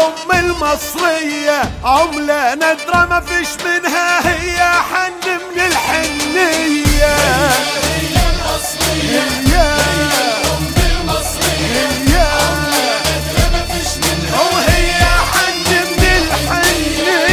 الأم المصرية عملة نادرة ما فيش منها هي حن من الحنية هي الأصلية هي الأم المصرية هي نادرة مفيش منها وهي حن من الحنية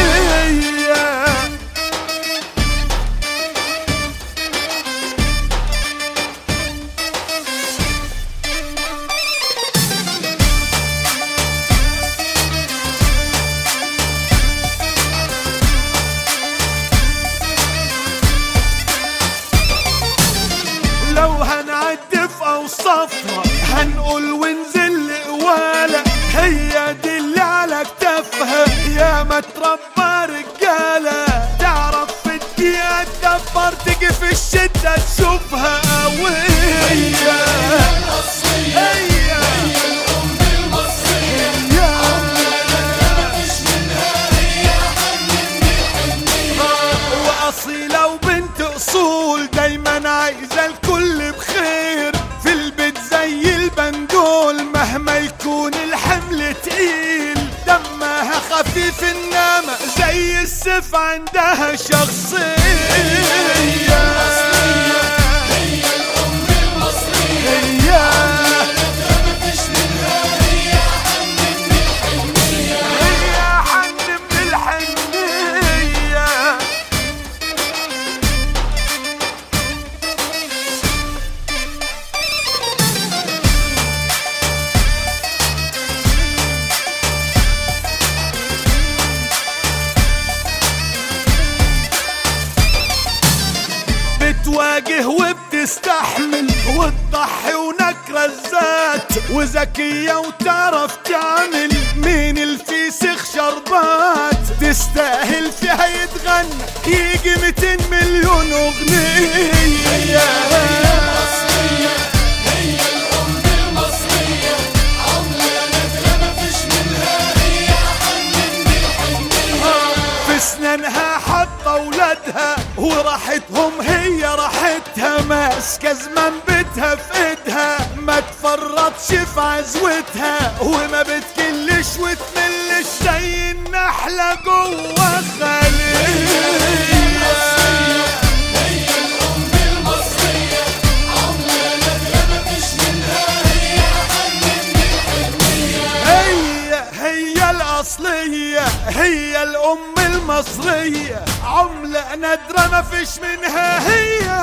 لو هنعد في اوصافها هنقول ونزل قوالة هي دي اللي على كتافها يا ما تربى رجالة تعرف في الدقيقة تدبر تيجي في الشدة تشوفها قوية الأصلية هي هي الأم المصرية هي مفيش منها هي حن من الحنية وأصيلة وبنت أصول دايما عايزة الكل بخير في البيت زي البندول مهما يكون الحمل تقيل دمها خفيف إنما زي السيف عندها شخصية هي الأم المصرية هي نادرة مفيش منها هي حن من الحنية هي حن من الحنية بتواجه وبتستحمل وتضحي ونكرة الذات وذكية وتعرف تعمل مين الفيسخ شربات تستاهل فيها يتغنى يجي 200 مليون اغنية المصرية هي الأم المصرية عملة نادرة مفيش منها هي حن من الحنية في اسنانها حاطة ولادها وراحتهم هي راحتها ماسكة زمان بيتها في ايدها ما تفرطش في عزوتها وما بتكلش وتملش زي النحلة جوه خلية هي الأم المصرية عملة نادرة مفيش منها هي حن من الحنية هي هي الأصلية هي الأم المصرية عملة نادرة ما فيش منها هي